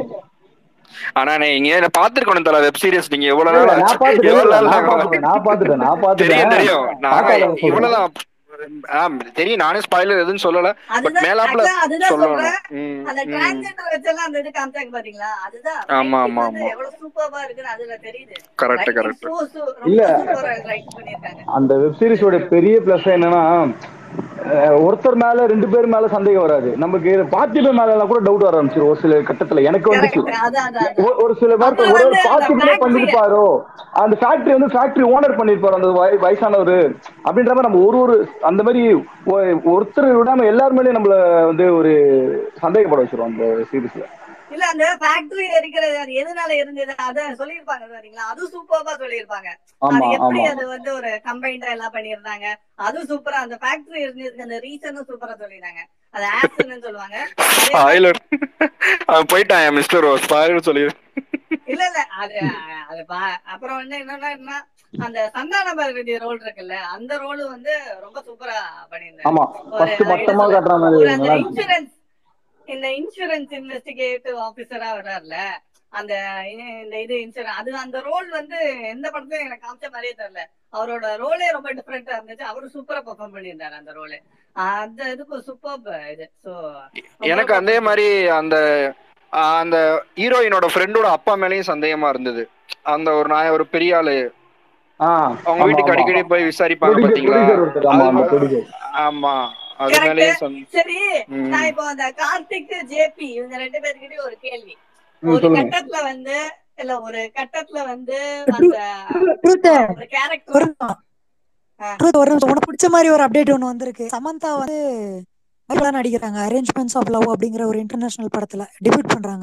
ஆனா நீங்க என்ன பாத்துருக்கணும் தல வெப் சீரிஸ் நீங்க எவ்வளவு இல்ல, நாள் நான் ஆச்சு பார்த்துட்டேன் எவ்வளவு நாள் நான் நாங்க பார்த்துட்டேன் நான் பார்த்துட்டேன் நான் தெரியும் பார்த்துட்டேன் தெரியும் நாங்க பார்க்காதவங்க சொல்றேன். இவ்வளவுதான் ஆம் தெரியும் நானே ஸ்பாயிலர் எதுவும் சொல்லல பட் அதுதான் மேலாப்ல actually அதுதான் சொல்லணும் சொல்றேன் ம், அந்த ம். டிரான்ஜெண்டர் வச்செல்லாம் அந்த இது காமிச்சாங்க பாத்தீங்களா அதுதான் ஆமா, writing ஆமா, வந்து ஆமா. எவ்வளவு சூப்பர்வா இருக்குன்னு அதுல தெரியுது correct Writing correct so- so- இல்ல. ரொம்ப சூப்பரா ரைட் பண்ணிருக்காங்க அந்த வெப் சீரிஸோட பெரிய பிளஸ் என்னன்னா அஹ், ஒருத்தர் மேல ரெண்டு பேர் மேல சந்தேகம் வராது நமக்கு பார்த்திபன் மேல எல்லாம் கூட டவுட் வர ஆரம்பிச்சிடும் ஒரு சில கட்டத்துல எனக்கு வந்துச்சு Correct. அதான் அதான் அதான். ஒரு- ஒரு சில பேருக்கு அப்புறம் ஒரே ஒரு வந்து அந்த பார்த்திபனே factory- பண்ணிருப்பாரோ அந்த ஃபேக்டரி வந்து ஃபேக்டரி ஓனர் பண்ணிருப்பாரு அந்த வய- வயசானவரு அப்படின்ற மாதிரி நம்ம ஒரு ஒரு அந்த மாதிரி ஒ- ஒருத்தர் விடாம எல்லார் மேலயும் நம்மள வந்து ஒரு சந்தேகப்பட வச்சிரும் அந்த சீரிஸ்ல இல்ல அந்த ஃபேக்டரி எரிக்கிறது அது எதனால இருந்தது அத சொல்லிருப்பாங்க பாத்தீங்களா அதுவும் சூப்பரா சொல்லிருப்பாங்க அது ஆமா எப்படி ஆமா அது வந்து ஒரு கம்பைண்டா எல்லாம் பண்ணிருந்தாங்க அதுவும் சூப்பரா அந்த ஃபேக்டரி இருந்ததுக்கு அந்த ரீசனும் சூப்பரா சொல்லிருந்தாங்க அது ஆக்சன் சொல்லுவாங்க அதே மாதிரி- ஸ்பாயிலர் அவன் போயிட்டான் மிஸ்டர் ஓ ஸ்பாயிலர் சொல்லி இல்ல இல்ல அது அது பா- அப்புறம் வந்து என்னன்னா என்ன, அந்த சந்தான பாரதி ரோல் இருக்குல்ல அந்த ரோல் வந்து ரொம்ப சூப்பரா பண்ணியிருந்தாரு ஆமா ஒரு ஃபர்ஸ்ட் மட்டமா என்ன காட்டுற சொல்றது, மாதிரி ஒரு அந்த நல்லா இருந்துச்சு இன்சூரன்ஸ் இந்த இன்சூரன்ஸ் இன்வெஸ்டிகேட்டிவ் ஆபீசரா வர்றாருல அந்த இ- இந்த இது இன்சூரன்ஸ் அது அந்த ரோல் வந்து எந்த படத்துலயும் எனக்கு காமிச்ச மாதிரியே தெரியல அவரோட ரோலே ரொம்ப டிஃப்ரெண்டா இருந்துச்சு அவரு சூப்பரா பெர்ஃபார்ம் பண்ணியிருந்தாரு அந்த ரோலு அந்த இதுக்கு சூப்பர் இது சோ எனக்கு அதே மாதிரி அந்த ஆஹ் அந்த ஹீரோயினோட ஃப்ரெண்டோட அப்பா மேலயும் சந்தேகமா இருந்தது அந்த ஒரு நாய ஒரு பெரிய ஆளு ஆ அவங்க ஆமா வீட்டுக்கு ஆமா அடிக்கடி போய் விசாரிப்பாங்க ப்ரொடியூசர் பாத்தீங்களா ப்ரொடியூசர் ஒருத்தர் ஆமா அது ஆமா மா- ப்ரொடியூசர் ஆமா அது கரெக்ட் மேலயும் சந்தே- சரி நான் ம். இப்போ அந்த கார்த்திக் ஜேபி இவங்க ரெண்டு பேர்கிட்டயும் ஒரு கேள்வி ம் ஒரு சொல்லுங்க கட்டத்துல வந்து இல்ல ஒரு கட்டத்துல வந்து அந்த ட்ரூத் அஹ், ஒரு கேரக்டர் ஒரு ட்ரூத் ஒரு நிமிஷம் உனக்கு பிடிச்ச மாதிரி ஒரு அப்டேட் ஒன்று வந்திருக்கு சமந்தா வந்து வைஃபா நடிக்கிறாங்க அரேஞ்ச்மெண்ட்ஸ் ஆஃப் லவ் அப்படிங்கிற ஒரு இன்டர்நேஷனல் படத்துல டெபியூட் பண்றாங்க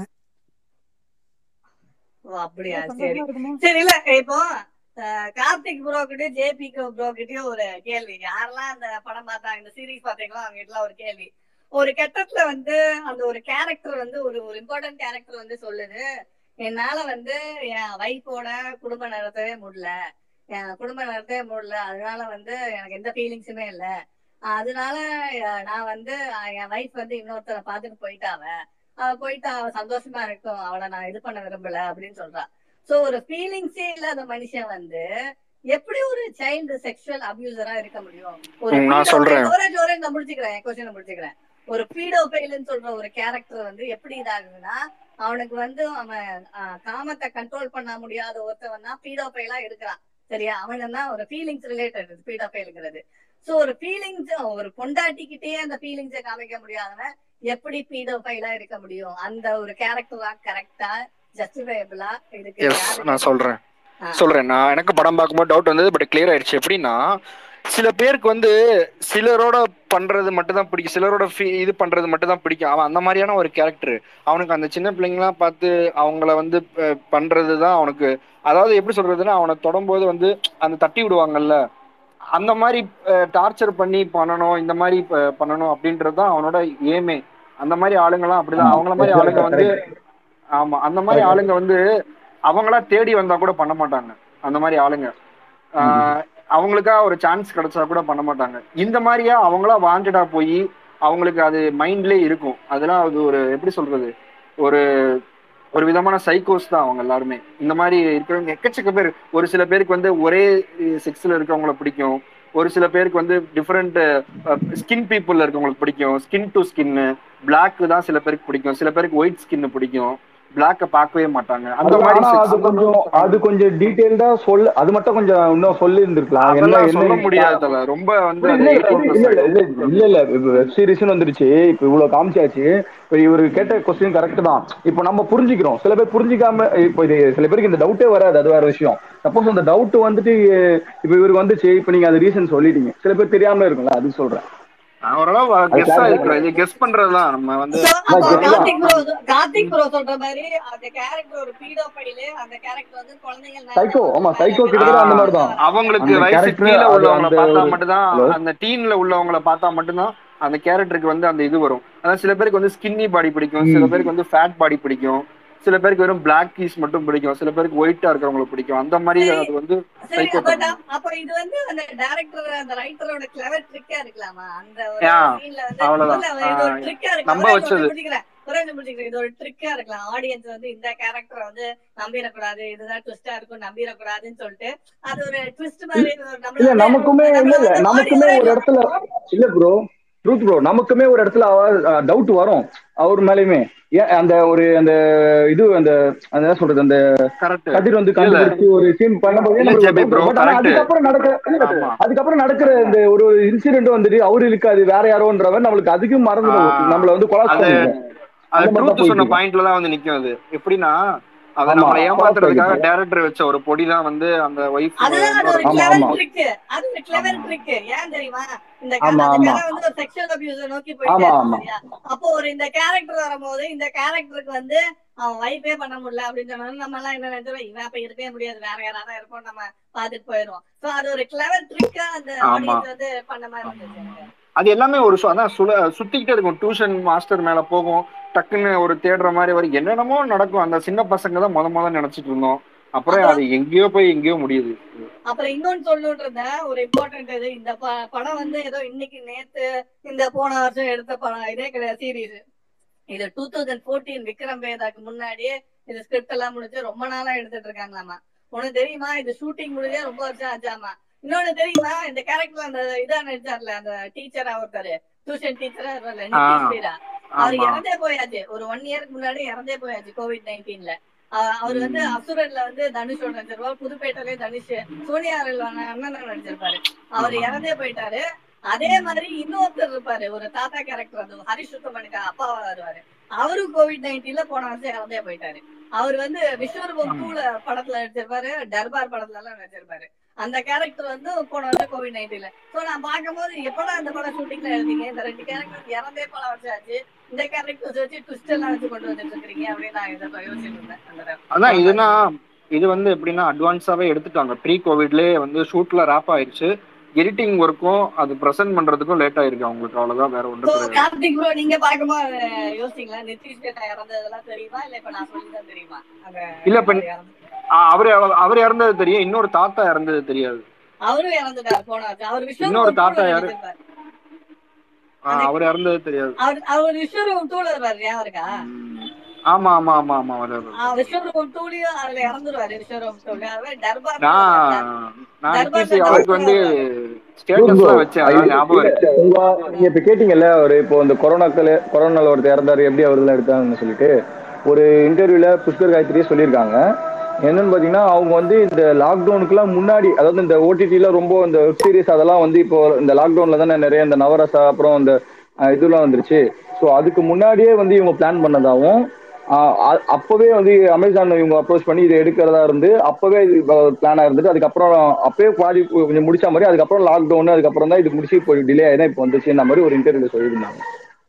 ஓ அப்படியா ரொம்ப சரி சந்தோஷமா இருக்குமா சரி இல்ல இப்போ அஹ், கார்த்திக் ப்ரோ கிட்டயும் ஜேபி ப்ரோ கிட்டயும் ஒரு கேள்வி யாரெல்லாம் அந்த படம் பார்த்தாங்க இந்த சீரிஸ் பாத்தீங்களோ அவங்க கிட்ட ஒரு கேள்வி ஒரு கட்டத்துல வந்து அந்த ஒரு கேரக்டர் வந்து ஒரு ஒரு இம்பார்ட்டன்ட் கேரக்டர் வந்து சொல்லுது என்னால வந்து என் வைஃபோட குடும்பம் நடத்தவே முடியல என் குடும்பம் நடத்தவே முடியல அதனால வந்து எனக்கு எந்த ஃபீலிங்ஸுமே இல்ல அதனால அஹ், நான் வந்து அஹ், என் வைஃப் வந்து இன்னொருத்தரை பார்த்துட்டு போயிட்டாவ அவ போயிட்டு அவ சந்தோஷமா இருக்கும் அவளை நான் இது பண்ண விரும்பல அப்படின்னு சொல்றா சோ ஒரு ஃபீலிங்ஸே இல்லாத மனுஷன் வந்து எப்படி ஒரு சைல்டு செக்ஷுவல் அபியூசரா இருக்க முடியும் ஒரு ம், நான் பீடோ சொல்றேன் ஒரே ஒரே நான் முடிச்சுக்கிறேன் என் கொஸ்டின் முடிச்சுக்கிறேன் ஒரு பீடோபைல்னு சொல்ற ஒரு கேரக்டர் வந்து எப்படி இதாகுதுன்னா அவனுக்கு வந்து அவன் ஆஹ், காமத்தை கண்ட்ரோல் பண்ண முடியாத ஒருத்தவன் தான் பீடோபைலா இருக்கிறான் சரியா அவன் தான் ஒரு ஃபீலிங்ஸ் ரிலேட்டட் பீடோபைலுங்கிறது சோ ஒரு ஃபீலிங்ஸ் ஒரு பொண்டாட்டிக்கிட்டே அந்த ஃபீலிங்ஸை காமிக்க முடியாதவன் எப்படி பீடோபைலா இருக்க முடியும் அந்த ஒரு கேரக்டரா கரெக்டா ஜஸ்டிஃபைபிளா இதுக்கு எஸ் யாரு நான் சொல்றேன் ஆ. சொல்றேன் நான் எனக்கு படம் பார்க்கும்போது டவுட் வந்தது பட் கிளியர் ஆயிடுச்சு எப்படின்னா சில பேருக்கு வந்து சிலரோட பண்றது மட்டும் தான் பிடிக்கும் சிலரோட fee- இது பண்றது மட்டும் தான் பிடிக்கும் அவன் அந்த மாதிரியான ஒரு கேரக்டர் அவனுக்கு அந்த சின்ன பிள்ளைங்களாம் பார்த்து அவங்கள வந்து அஹ், பண்றது தான் அவனுக்கு அதாவது எப்படி சொல்றதுன்னா அவனை தொடும்போது வந்து அந்த தட்டி விடுவாங்கல்ல அந்த மாதிரி டார்ச்சர் பண்ணி பண்ணணும் இந்த மாதிரி ப- பண்ணணும் அப்படின்றது தான் அவனோட ஏமே அந்த மாதிரி ஆளுங்கலாம் அப்படிதான் ஆமா அவங்கள மாதிரி ஆளுங்க எக்ஸாக்டா வந்து கரெக்ட் ஆமா அந்த மாதிரி கரெக்ட் ஆளுங்க வந்து அவங்களா தேடி வந்தா கூட பண்ண மாட்டாங்க அந்த மாதிரி ஆளுங்க ஆஹ் அவங்களுக்கா ஒரு சான்ஸ் கிடைச்சா கூட பண்ண மாட்டாங்க இந்த மாதிரியா அவங்களா வாண்டடா போய் அவங்களுக்கு அது மைண்ட்லயே இருக்கும் அதெல்லாம் அது ஒரு எப்படி சொல்றது ஒரு ஒரு விதமான சைக்கோஸ் தான் அவங்க எல்லாருமே இந்த மாதிரி இருக்கிறவங்க எக்கச்சக்க பேர் ஒரு சில பேருக்கு வந்து ஒரே செக்ஸ்ல இருக்கவங்கள பிடிக்கும் ஒரு சில பேருக்கு வந்து டிஃப்ரெண்ட் ஸ்கின் பீப்புள்ல இருக்கவங்களுக்கு பிடிக்கும் ஸ்கின் டு ஸ்கின்னு Black தான் சில பேருக்கு பிடிக்கும் சில பேருக்கு ஒயிட் ஸ்கின் பிடிக்கும் பிளாக்க பார்க்கவே மாட்டாங்க அந்த அது மாதிரி ஆனா sex- அது கொஞ்சம் அது கொஞ்சம் டீடைல்டா சொல்ல அது மட்டும் கொஞ்சம் இன்னும் சொல்லி இருந்திருக்கலாம் என்ன அதெல்லாம் என்ன சொல்ல முடியாது தல. ரொம்ப வந்து இல்ல அது இல்ல 18 இல்ல இல்ல இல்ல இல்ல இப்ப வெப் சீரிஸ்னு வந்துருச்சு இப்ப இவ்வளவு காமிச்சாச்சு இப்ப இவரு கேட்ட கொஸ்டின் கரெக்ட் தான் இப்ப நம்ம புரிஞ்சுக்கிறோம் சில பேர் புரிஞ்சுக்காம இப்ப இது சில பேருக்கு இந்த டவுட்டே வராது அது வேற விஷயம் சப்போஸ் அந்த டவுட் வந்துட்டு இப்ப இவருக்கு வந்துச்சு இப்ப நீங்க அது ரீசன் சொல்லிட்டீங்க சில பேர் தெரியாம இருக்கும்ல அது சொல்றேன் நான் ஓரளவு அது கெஸ்ஸா clarify இருக்கிறேன் இது கெஸ் பண்றதுதான் நம்ம வந்து So, அப்போ அதான் கார்த்திக் ப்ரோ கார்த்திக் ப்ரோ சொல்ற மாதிரி அந்த கேரக்டர் ஒரு பீடோபைலு அந்த கேரக்டர் வந்து குழந்தைகள் மேல சைக்கோ ஆமா ஒரு சைக்கோ மேல கிட்டத்தட்ட அந்த மாதிரி தான் அவங்களுக்கு அந்த வயசு கேரக்டர் கீழே அது உள்ளவங்கள அந்த பார்த்தா ஒரு மட்டும்தான் ஹலோ அந்த டீன்ல உள்ளவங்கள பார்த்தா மட்டும்தான் அந்த கேரக்டருக்கு வந்து அந்த இது வரும் அதாவது சில பேருக்கு வந்து ஸ்கின்னி பாடி பிடிக்கும் சில ம் பேருக்கு வந்து ஃபேட் பாடி பிடிக்கும் சில பேருக்கு வெறும் பிளாக் கீஸ் மட்டும் பிடிக்கும் சில பேருக்கு ஒயிட்டா இருக்கிறவங்களுக்கு பிடிக்கும் அந்த மாதிரி சரி அது வந்து சரி சைக்கோ பட் தன்மை அப்ப இது வந்து அந்த டைரக்டர் அந்த ரைட்டரோட கிளவர் ட்ரிக்கா இருக்கலாமா அந்த ஒரு யா சீன்ல வந்து அவ்வளவுதான் இல்ல இது ஒரு ஆஹ் ட்ரிக்கா இருக்கலாம் நம்ப ஒரே நிமிஷம் வச்சது முடிச்சுக்கிறேன் ஒரே நிமிஷம் முடிச்சுக்கிறேன் இது ஒரு ட்ரிக்கா இருக்கலாம் ஆடியன்ஸ் வந்து இந்த கேரக்டரை வந்து நம்பிடக்கூடாது இதுதான் ட்விஸ்டா இருக்கும் நம்பிடக்கூடாதுன்னு சொல்லிட்டு அது ஒரு ட்விஸ்ட் மாதிரி ஒரு நம்மள இல்ல வந்து நமக்குமே இல்ல நம்மள இல்ல வந்து ஆடி நமக்குமே ஒரே ஒரு இடத்துல இல்ல ப்ரோ ட்ரூத் ப்ரோ நமக்குமே ஒரு இடத்துல டவுட் வரும் அவர் மேலயுமே ஏன் அந்த ஒரு அந்த இது அந்த அந்த என்ன சொல்றது அந்த கரெக்ட் கதிர் வந்து இல்ல இல்ல கண்டுபிடிச்சு ஒரு சீன் பண்ணும்போது இல்ல நம்மளுக்கு ஒரு ஜேபி டவுட் ப்ரோ வரும் பட் ஆனா கரெக்ட் அதுக்கப்புறம் நடக்கிற இல்ல, ஆமா அதுக்கப்புறம் நடக்கிற இந்த ஒரு இன்சிடென்ட் வந்துட்டு அவரு இருக்காது வேற யாரோன்றவர் நம்மளுக்கு அதுக்கும் மறந்துடும் ஆஹ் நம்மள வந்து கொலாஸ் அது பண்ணிடும் அது அந்த மாதிரி தான் ட்ரூத் போயிட்டு சொன்ன இருக்கும் பாயிண்ட்ல தான் வந்து நிக்கும் அது எப்படின்னா அதை ஆமா நம்மளை கொலாஸ் ஏமாத்துறதுக்காக ஆகிடும் டேரக்டர் வச்ச ஒரு பொடி தான் வந்து அந்த ஒய்ஃப் அதுதான் அது இன்னொரு ஒரு ஆமா கிளவர் ஆமா ட்ரிக் அது ஒரு கிளவர் ஆமா ட்ரிக் ஏன் தெரியுமா இந்த க- ஆமா அந்த ஆமா கதை வந்து ஒரு செக்ஷுவல் அபியூஸ் நோக்கி போயிட்டே ஆமா இருக்கும் ஆமா சரியா அப்போ ஒரு இந்த கேரக்டர் வரும்போது இந்த கேரக்டருக்கு வந்து அவன் வைஃபே பண்ண முடியல அப்படின்னு சொன்னாலும் நம்ம எல்லாம் என்ன நினைச்சோம் இவன் அப்ப இருக்கவே முடியாது வேற யாராவது இருப்போம் நம்ம பாத்துட்டு போயிடுவோம் சோ அது ஒரு கிளவர் ட்ரிக்கா அந்த ஆமா ஆடியன்ஸ் வந்து பண்ண மாதிரி ஆமா இருந்துச்சு எனக்கு அது எல்லாமே ஒரு சு- அதான் சுழ சுத்திக்கிட்டே இருக்கும் டியூஷன் மாஸ்டர் மேல போகும் டக்குன்னு ஒரு தேடுற மாதிரி வரும் என்னென்னமோ நடக்கும் அந்த சின்ன பசங்க தான் முத முத நினைச்சிட்டு இருந்தோம் அப்புறம் அப்புறம் அது எங்கேயோ போய் எங்கேயோ முடியுது அப்புறம் இன்னொன்னு சொல்லணும்னு இருந்தேன் ஒரு இம்பார்ட்டன்ட் இது இந்த ப- படம் வந்து ஏதோ இன்னைக்கு நேத்து இந்த போன வருஷம் எடுத்த படம் இதே கிடையாது சீரீஸ் இது டூ தௌசண்ட் ஃபோர்டீன் விக்ரம் வேதாக்கு முன்னாடியே இது ஸ்கிரிப்ட் எல்லாம் முடிச்சு ரொம்ப நாளா எடுத்துட்டு இருக்காங்களாமா உனக்கு தெரியுமா இது ஷூட்டிங் முடிஞ்சே ரொம்ப வருஷம் ஆச்சாமா இன்னொன்னு தெரியுமா இந்த கேரக்டர் அந்த இதா நடிச்சார்ல அந்த டீச்சரா ஒருத்தர் டியூஷன் டீச்சரா இருப்பார்ல ஆ நிதிஷ் மீரா அவர் ஆமா இறந்தே போயாச்சு ஒரு ஒன் இயருக்கு முன்னாடி இறந்தே போயாச்சு கோவிட் நைன்டீன்ல அவர் வந்து ம். அசுரன்ல வந்து தனுஷோட நடிச்சிருப்பாரு புதுப்பேட்டையிலே தனுஷ் சோனியா அண்ணன் நடிச்சிருப்பாரு அவர் ஆமா இறந்தே போயிட்டாரு அதே மாதிரி இன்னொருத்தர் இருப்பாரு ஒரு தாத்தா கேரக்டர் அது ஹரிஷ் சுத்தமனுக்கு அப்பாவா வருவாரு அவரும் கோவிட் நைன்டீன்ல போன வருஷம் இறந்தே போயிட்டாரு அவர் வந்து விஸ்வரூபம் ஆமா டூல படத்துல நடிச்சிருப்பாரு டர்பார் படத்துல எல்லாம் நடிச்சிருப்பாரு அந்த கேரக்டர் வந்து போன வருஷம் கோவிட் நைன்டீன்ல சோ நான் பார்க்கும்போது எப்படா இந்த படம் ஷூட்டிங்ல எழுதிங்க இந்த ரெண்டு கேரக்டர் இறந்தே பல வருஷம் ஆச்சு இந்த கேரக்டர்ஸ் வச்சு ட்விஸ்ட் எல்லாம் வச்சு கொண்டு வந்துட்டு இருக்கீங்க அப்படின்னு நான் இதை யோசிச்சுட்டு இருந்தேன் அந்த நேரம். அதான் படம் இதுனா பார்க்கும்போது இது வந்து எப்படின்னா அட்வான்ஸாவே எடுத்துட்டாங்க ப்ரீ கோவிட்லேயே வந்து ஷூட்ல ரேப் ஆயிடுச்சு எடிட்டிங் ஒர்க்கும் அது ப்ரெசென்ட் பண்றதுக்கும் லேட் ஆயிருக்கு அவங்களுக்கு அவ்வளவுதான் வேற So, ஒன்றும் கிடையாது கார்த்திக் ப்ரோ நீங்க பார்க்கும்போது யோசிங்களா நிதிஷ் டேட்டா இறந்ததெல்லாம் தெரியுமா இல்ல இப்ப நான் சொல்லி தான் தெரியுமா அங்க இல்ல இப்ப அவர் இறந்து ஆ, அவரு அவர் இறந்தது தெரியும் இன்னொரு தாத்தா இறந்தது தெரியாது அவரும் இறந்துட்டாரு போன வருஷம் அவர் இன்னொரு விஸ்வரூபம் தாத்தா டூல யாரு நடிச்சிருப்பாரு ஆ, அந்த அவர் இறந்தது தெரியாது அவர் அவர் விஸ்வரூபம் டூல இருப்பாரு ஞாபகம் இருக்கா ம். ஆமா ஆமா ஆமா ஆமா அவர் இறந்தது. ஆ, விஸ்வரூபம் டூலயும் அதுல இறந்துருவாரு விஸ்வரூபம் டூல அவர் தர்பார் நான் நான் தர்பார் நிதிஷ் அவருக்கு வந்து ப்ரோ ஸ்டேட்டஸ்லாம் வச்சேன் அதான் ஞாபகம் இருக்கு உங்க நீங்க இப்ப கேட்டீங்கல்ல ஒரு இப்போ இந்த கொரோனாக்கள் கொரோனால ஒருத்தர் இறந்தாரு எப்படி அவர்தான் எடுத்தாங்கன்னு சொல்லிட்டு ஒரு இன்டர்வியூல புஷ்கர் காயத்ரியே சொல்லியிருக்காங்க என்னன்னு பாத்தீங்கன்னா அவங்க வந்து இந்த லாக்டவுனுக்குலாம் முன்னாடி அதாவது இந்த ஓடிடில ரொம்ப இந்த வெப் சீரிஸ் அதெல்லாம் வந்து இப்போ இந்த லாக்டவுன்ல தானே நிறைய இந்த நவரசா அப்புறம் இந்த அஹ், இதெல்லாம் வந்துருச்சு ஸோ அதுக்கு முன்னாடியே வந்து இவங்க பிளான் பண்ணதாகவும் ஆஹ் அ- அப்பவே வந்து அமேசான் இவங்க அப்ரோச் பண்ணி இதை எடுக்கிறதா இருந்து அப்பவே பிளானா இருந்துட்டு அதுக்கப்புறம் அப்பவே பாதி கொஞ்சம் முடிச்ச மாதிரி அதுக்கப்புறம் லாக்டவுன் அதுக்கப்புறம் தான் இது முடிச்சு இப்போ டிலே ஆயிதான் இப்போ வந்துச்சு இந்த மாதிரி ஒரு இன்டர்வியூல சொல்லியிருந்தாங்க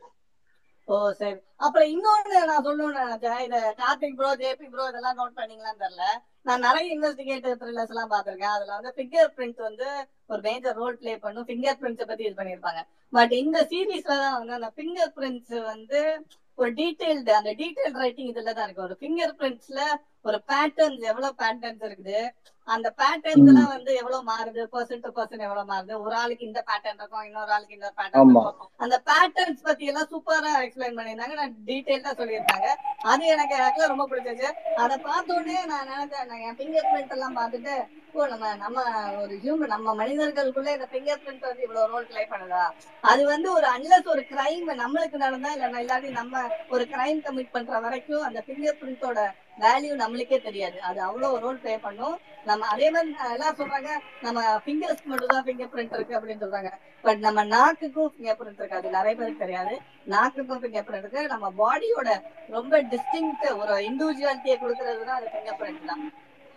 ஓ சரி அப்புறம் இன்னொன்னு நான் சொல்லணும்னு நினைச்சேன் இத கார்த்திக் ப்ரோ ஜேபி ப்ரோ இதெல்லாம் நோட் பண்ணீங்களான்னு தெரியல நான் நிறைய இன்வெஸ்டிகேட்டிவ் த்ரில்லர்ஸ் எல்லாம் பார்த்திருக்கேன் அதுல வந்து ஃபிங்கர் பிரிண்ட் வந்து ஒரு மேஜர் ரோல் ப்ளே பண்ணும் ஃபிங்கர் பிரிண்ட்ஸ் பத்தி இது பண்ணிருப்பாங்க பட் இந்த சீரீஸ்ல தான் வந்து அந்த ஃபிங்கர் பிரிண்ட்ஸ் வந்து ஒரு டீடைல்டு அந்த டீடைல் ரைட்டிங் இதுல தான் இருக்கு ஒரு ஃபிங்கர் பிரிண்ட்ஸ்ல ஒரு பேட்டர்ன்ஸ் எவ்வளவு பேட்டர்ன்ஸ் இருக்குது அந்த பேட்டர்ன்ஸ் எல்லாம் வந்து எவ்வளவு மாறுது பர்சன் டு பர்சன் எவ்வளவு மாறுது ஒரு ஆளுக்கு இந்த பேட்டர்ன் இருக்கும் இன்னொரு ஆளுக்கு இன்னொரு பேட்டர்ன் ஆமா இருக்கும் அந்த பேட்டர்ன்ஸ் பத்தி எல்லாம் சூப்பரா எக்ஸ்பிளைன் பண்ணியிருந்தாங்க நான் டீடைல்டா சொல்லியிருந்தாங்க அது எனக்கு ஆக்சுவலா ரொம்ப பிடிச்சிச்சு அதை பார்த்த உடனே நான் நினைச்சேன் நான் என் ஃபிங்கர் பிரிண்ட் எல்லாம் பார்த்துட்டு ஓ நம்ம நம்ம ஒரு ஹியூமன் நம்ம மனிதர்களுக்குள்ள இந்த ஃபிங்கர் பிரிண்ட் வந்து இவ்வளவு ரோல் ப்ளே பண்ணுதா அது வந்து ஒரு அன்லஸ் ஒரு கிரைம் நம்மளுக்கு நடந்தா இல்ல இல்லாட்டி நம்ம ஒரு கிரைம் கமிட் பண்ற வரைக்கும் அந்த ஃபிங்கர் பிரிண்டோட வேல்யூ நம்மளுக்கே தெரியாது அது அவ்வளவு ரோல் ப்ளே பண்ணும் நம்ம அதே மாதிரி நான் எல்லாம் சொல்றாங்க நம்ம ஃபிங்கர்ஸ்க்கு மட்டும் தான் ஃபிங்கர் பிரிண்ட் இருக்கு அப்படின்னு சொல்றாங்க பட் நம்ம நாக்குக்கும் ஃபிங்கர் பிரிண்ட் இருக்கு அது நிறைய பேருக்கு தெரியாது நாக்குக்கும் ஃபிங்கர் பிரிண்ட் இருக்கு நம்ம பாடியோட ரொம்ப டிஸ்டிங் ஒரு இண்டிவிஜுவாலிட்டியை கொடுக்கறதுனா அது ஃபிங்கர் பிரிண்ட் தான்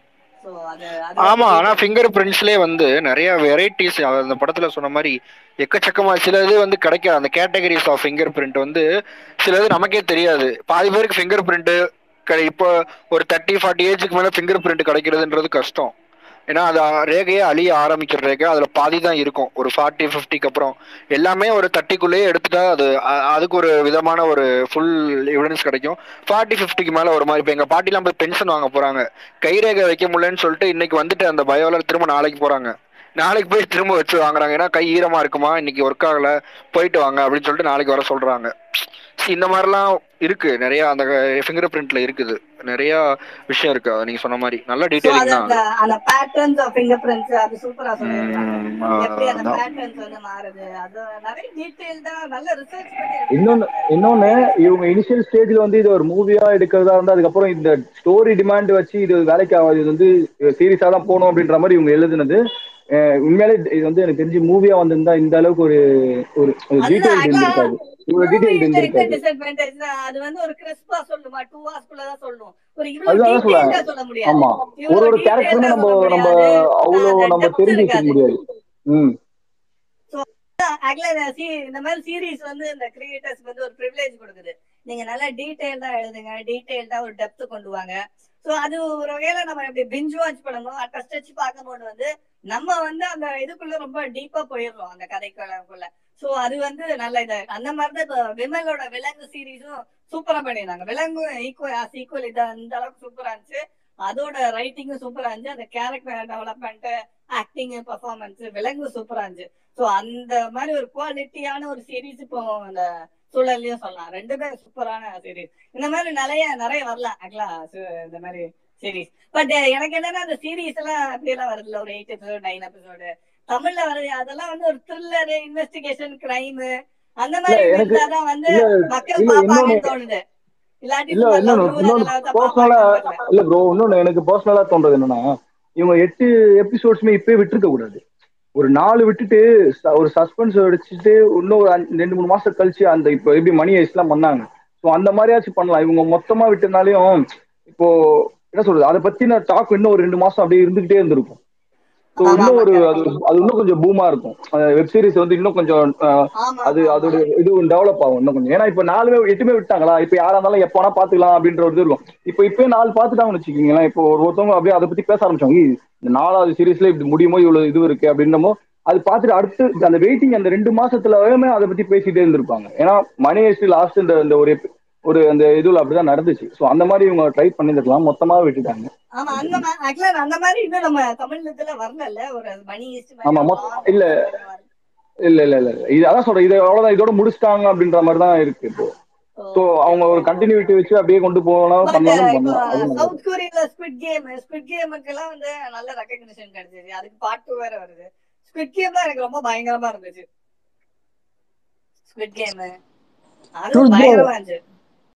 சோ அது அது ஆமா வந்து ஆனா ஃபிங்கர் பிரிண்ட்ஸ்லயே வந்து நிறைய வெரைட்டிஸ் அந்த படத்துல சொன்ன மாதிரி எக்கச்சக்கமா சில இது வந்து கிடைக்காது அந்த கேட்டகரிஸ் ஆஃப் ஃபிங்கர் பிரிண்ட் வந்து சிலது நமக்கே தெரியாது பாதி பேருக்கு ஃபிங்கர் பிரிண்ட் இப்போ ஒரு தேர்ட்டி ஃபார்ட்டி ஏஜுக்கு மேல ஃபிங்கர் பிரிண்ட் கிடைக்கிறதுன்றது கஷ்டம் ஏன்னா அது ரேகையே அழிய ஆரம்பிக்கிற ரேகை அதுல பாதி தான் இருக்கும் ஒரு ஃபார்ட்டி ஃபிஃப்டிக்கு அப்புறம் எல்லாமே ஒரு தட்டிக்குள்ளேயே எடுத்துட்டா அது அ- அதுக்கு ஒரு விதமான ஒரு ஃபுல் எவிடன்ஸ் கிடைக்கும் ஃபார்ட்டி ஃபிஃப்டிக்கு மேல ஒரு மாதிரி இப்போ எங்க பாட்டிலாம் போய் பென்ஷன் வாங்க போறாங்க கைரேகை வைக்க முடியலன்னு சொல்லிட்டு இன்னைக்கு வந்துட்டு அந்த பயோல திரும்ப நாளைக்கு போறாங்க நாளைக்கு போய் திரும்ப வச்சு வாங்குறாங்க ஏன்னா கை ஈரமா இருக்குமா இன்னைக்கு ஒர்க் ஆகல போயிட்டு வாங்க அப்படின்னு சொல்லிட்டு நாளைக்கு வர சொல்றாங்க See, இந்த மாதிரிலாம் இருக்கு நிறைய அந்த ஃபிங்கர் பிரிண்ட்ல இருக்குது நிறைய விஷயம் இருக்கு அது நீங்க சொன்ன மாதிரி நல்ல சோ டீடைலிங் அது தான் அந்த அந்த பேட்டர்ன்ஸ் ஆஃப் ஃபிங்கர் பிரிண்ட்ஸ் அது சூப்பரா சொல்லியிருக்காங்க உம், எப்படி அந்த அதான். பேட்டர்ன்ஸ் வந்து மாறுது அது நிறைய டீடைல்டா நல்ல ரிசர்ச் பண்ணி எடுத்திருக்காங்க இன்னொன்னு இன்னொன்னு இவங்க இனிஷியல் ஸ்டேஜ்ல வந்து இது ஒரு மூவியா எடுக்கிறதா இருந்தா அதுக்கப்புறம் இந்த ஸ்டோரி டிமாண்ட் வச்சு இது வேலைக்கு ஆகாது இது வந்து சீரியஸா தான் போகணும் அப்படின்ற மாதிரி இவங்க எழுதுனது அஹ் உண்மையிலே இது வந்து எனக்கு தெரிஞ்சு மூவியா வந்திருந்தா இந்த அளவுக்கு ஒரு ஒரு அதுதான் டீடைல் ஆக்சுவலா இருந்திருக்காது இவ்வளவு மூவி டீடைல் இந்த என்ன இருந்திருக்காது டிஸ்அட்வான்டேஜ் அது வந்து ஒரு கிறிஸ்பா சொல்லுமா டூ ஹவர்ஸ்க்குள்ள தான் சொல்லணும் ஒரு இவ்வளவு அதுதான் சொல்ல டீடைல்டா சொல்ல முடியாது ஆமா ஒரு இவ்வளவு ஒரு கேரக்டருமே டீடைல்டா நம்ம சொல்ல நம்ம முடியாது அவ்வளோ அந்த நம்ம டெப்த் தெரிஞ்சு வச்சுக்க இருக்காது முடியாது ம் ஆக்சுவலா இந்த see, இந்த மாதிரி சீரிஸ் வந்து இந்த கிரியேட்டர்ஸ்க்கு வந்து ஒரு ப்ரிவிலேஜ் கொடுக்குது நீங்க நல்லா டீடைல்டா எழுதுங்க டீடைல்டா ஒரு டெப்த் கொண்டு வாங்க சோ அது ஒரு வகையில நம்ம இப்படி பிஞ்ச் வாட்ச் பண்ணும்போது டச் டச் பார்க்கும்போது வந்து நம்ம வந்து அந்த இதுக்குள்ள ரொம்ப டீப்பா போயிடுறோம் அந்த கதைக்குள்ள சோ அது வந்து நல்ல இது அந்த மாதிரி தான் இப்போ விமலோட விலங்கு சீரீஸும் சூப்பரா பண்ணியிருந்தாங்க விலங்கு ஈக்குவல் ஆஸ் ஈக்குவல் இது அந்த அளவுக்கு சூப்பரா இருந்துச்சு அதோட ரைட்டிங்கும் சூப்பரா இருந்துச்சு அந்த கேரக்டர் டெவலப்மெண்ட் ஆக்டிங் பெர்ஃபார்மன்ஸ் விலங்கு சூப்பரா இருந்துச்சு சோ அந்த மாதிரி ஒரு குவாலிட்டியான ஒரு சீரீஸ் இப்போ அந்த சூழல்லையும் சொல்லலாம் ரெண்டுமே சூப்பரான சீரீஸ் இந்த மாதிரி நிறைய நிறைய வரலாம் ஆக்சுவலா இந்த மாதிரி சீரீஸ் பட் எனக்கு என்னன்னா அந்த சீரீஸ் எல்லாம் அப்படி எல்லாம் வருதுல்ல ஒரு எயிட் எபிசோடு நைன் எபிசோடு தமிழ்ல வருது அதெல்லாம் வந்து ஒரு த்ரில்லரு இன்வெஸ்டிகேஷன் கிரைம் அந்த இல்ல மாதிரி எனக்கு இருந்தாதான் வந்து இல்ல மக்கள் இல்ல இன்னொன்னு பாப்பாங்கன்னு தோணுது இல்லாட்டி இல்ல சும்மா இன்னொன்னு லவ் இன்னொன்னு அதெல்லாம் தான் பர்சனலா பாப்பாங்கன்னு தெரியல இல்ல ப்ரோ இன்னொன்னு எனக்கு பர்சனலா தோன்றது என்னன்னா இவங்க எட்டு எபிசோட்ஸுமே இப்பயே விட்டுருக்க கூடாது ஒரு நாலு விட்டுட்டு ச- ஒரு சஸ்பென்ஸ் அடிச்சுட்டு இன்னும் ஒரு அஞ்சு- ரெண்டு மூணு மாசம் கழிச்சு அந்த இப்போ எப்படி மணி ஐஸ் எல்லாம் பண்ணாங்க ஸோ அந்த மாதிரியாச்சும் பண்ணலாம் இவங்க மொத்தமா விட்டனாலையும் இப்போ என்ன சொல்றது அதை பத்தின டாக் இன்னும் ஒரு ரெண்டு மாசம் அப்படியே இருந்துகிட்டே இருந்திருக்கும் ஸோ ஆமா இன்னும் ஆமா ஒரு அது கரெக்ட் அது இன்னும் கொஞ்சம் பூமா இருக்கும் வெப் சீரிஸ் வந்து இன்னும் கொஞ்சம் அஹ், ஆமா அது ஆமா ஆமா அதோட இது டெவலப் ஆகும் இன்னும் கொஞ்சம் ஏன்னா இப்ப நாலுமே எட்டுமே விட்டாங்களா இப்ப யாரா இருந்தாலும் எப்ப வேணா பாத்துக்கலாம் அப்படின்ற ஒரு இது இருக்கும் இப்ப இப்பயே நாலு பாத்துட்டாங்கன்னு வச்சுக்கீங்களேன் இப்போ ஒரு ஒருத்தவங்க அப்படியே அதை பத்தி பேச ஆரம்பிச்சாங்க "ஏய், இந்த நாலாவது சீரிஸ்ல இப்படி முடியுமோ இவ்வளவு இது இருக்கு அப்படின்னமோ அது பார்த்துட்டு அடுத்து அந்த வெயிட்டிங் அந்த ரெண்டு மாசத்துலயுமே அதை பத்தி பேசிட்டே இருந்திருப்பாங்க ஏன்னா மணி ஹெஸ்ட் லாஸ்ட் இந்த இந்த ஒரு epi- ஒரு அந்த இதுல அப்படிதான் நடந்துச்சு சோ அந்த மாதிரி இவங்க ட்ரை பண்ணிருக்கலாம் மொத்தமா விட்டுட்டாங்க ஆமா அந்த ஆக்சுவலா அந்த மாதிரி இன்னும் நம்ம தமிழ்ல வரல ஒரு மணி ஈஸ்ட் மாதிரி ஆமா ஒரு மொத்த long இல்ல episode மாதிரி. இல்ல இல்ல இல்ல இல்ல. இது அதான் சொல்றேன் இது அவ்வளவுதான் இதோட முடிச்சிட்டாங்க அப்படின்ற மாதிரி தான் இருக்கு இப்போ ஸோ ஓகே அவங்க ஓகே ஒரு கண்டினியூட்டி வச்சு அப்படியே கொண்டு போகலாம் பட் பண்ணாலும் இப்போ பண்ணலாம் அது நல்லா சவுத் கொரியால ஸ்குவிட் கேம் ஸ்குவிட் கேமுக்கு எல்லாம் வந்து நல்ல ரெக்கக்னிஷன் கிடைச்சது அதுக்கு பார்ட் டூ வேற வருது ஸ்குவிட் கேம் தான் எனக்கு ரொம்ப பயங்கரமா இருந்துச்சு ஸ்குவிட் கேம் அது Truth bro. பயங்கரமா இருந்துச்சு